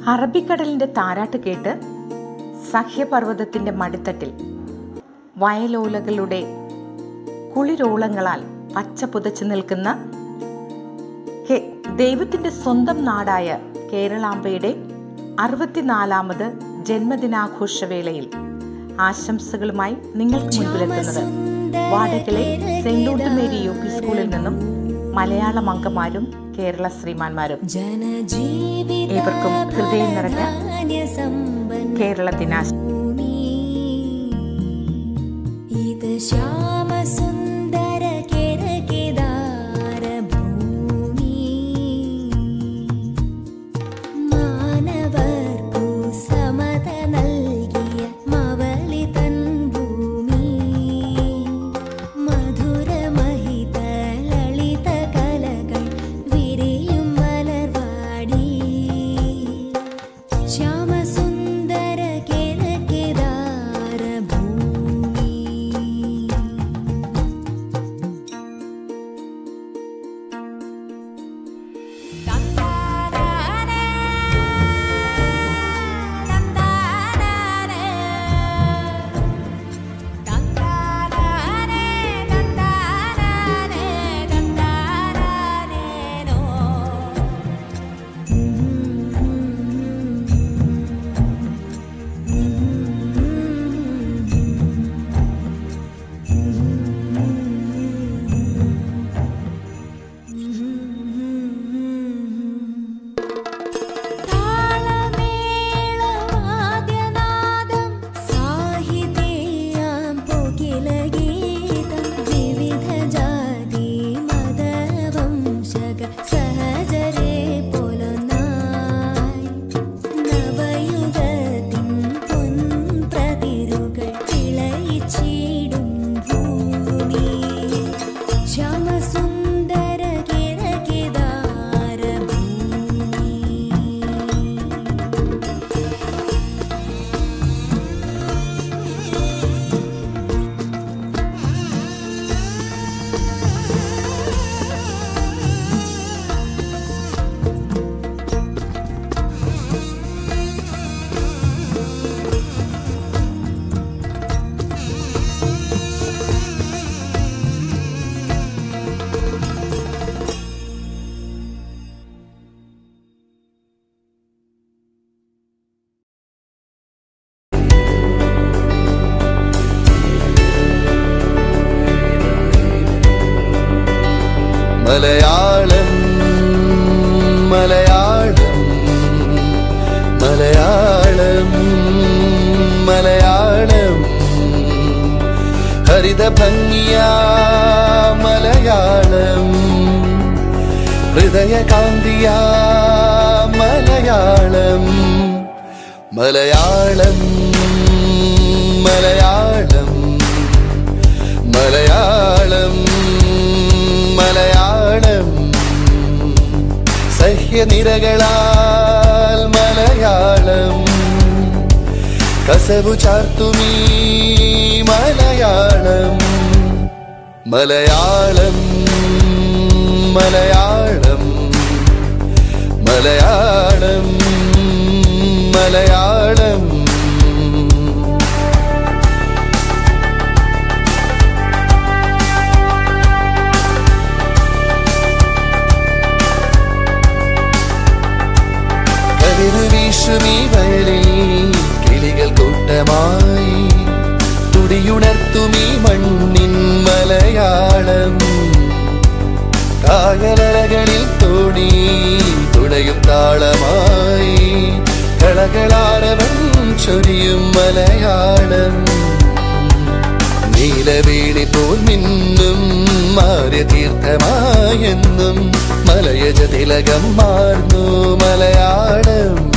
അറബിക്കടലിന്റെ താരാട്ട് കേട്ട് സഹ്യപർവ്വതത്തിന്റെ മടിത്തട്ടിൽ വയലോലകളുടെ കുളിരോളങ്ങളാൽ പച്ച പുതച്ചു നിൽക്കുന്ന കെ- ദൈവത്തിന്റെ സ്വന്തം നാടായ കേരളാംബയുടെ അറുപത്തിനാലാമത് ജന്മദിനാഘോഷവേളയിൽ ആശംസകളുമായി നിങ്ങൾക്ക് മുൻപിലെത്തുന്നത് വാടകലെ saint Lourdes Mary U P സ്കൂളിൽ നിന്നും മലയാളം അംഗമാരും കേരള ശ്രീമാന്മാരും ഏവർക്കും ഹൃദയം നിറഞ്ഞ കേരള ദിനാശ ഇത് ശ്യാമസുന്ദര കേരകേദാര ഭൂമി മാനവർക്കു സമത നൽകിയ മവളി തൻ ഭൂമി മധുരമഹിത ലളിത കലകൾ വിരിയും മലർവാടി ശ്യാമസുന്ദര കേരകേദാര ഭൂമി താളമേളവാദ്യനാദം സാഹിതീയാം കോകിലഗീതം വിവിധ ജാതി മതവംശക സഹജരേ പോലൊന്നായി നവയുഗത്തിൻ പൊൻപ്രതിരുകൾ തിളയിച്ചിടും ഭൂമി ശ്യാമസുന്ദര കിരകിദാര ഭൂമി മലയാളം മലയാളം മലയാളം മലയാളം ഹരിത ഭംഗിയ മലയാളം ഹൃദയകാന്തിയ മലയാളം മലയാളം മലയാളം മലയാളം മലയാളം സഹ്യനിരകളാൽ മലയാളം കസവു ചാർത്തുമീ മലയാളം മലയാളം മലയാളം മലയാളം മലയാളം കതിരു വീശുമീ വയലിൽ കിളികൾ കൂട്ടമായി തുടിയുണർത്തുമീ മണ്ണിൻ മലയാളം കായലകളിൽ തോണി തുണയും താളമായി കളകളാരവൻ ചൊരിയും മലയാളം നീലവേണി പോൽ മിന്നും മാര്യ തീർത്ഥമായെന്നും മലയജ തിലകം മാർന്നു മലയാളം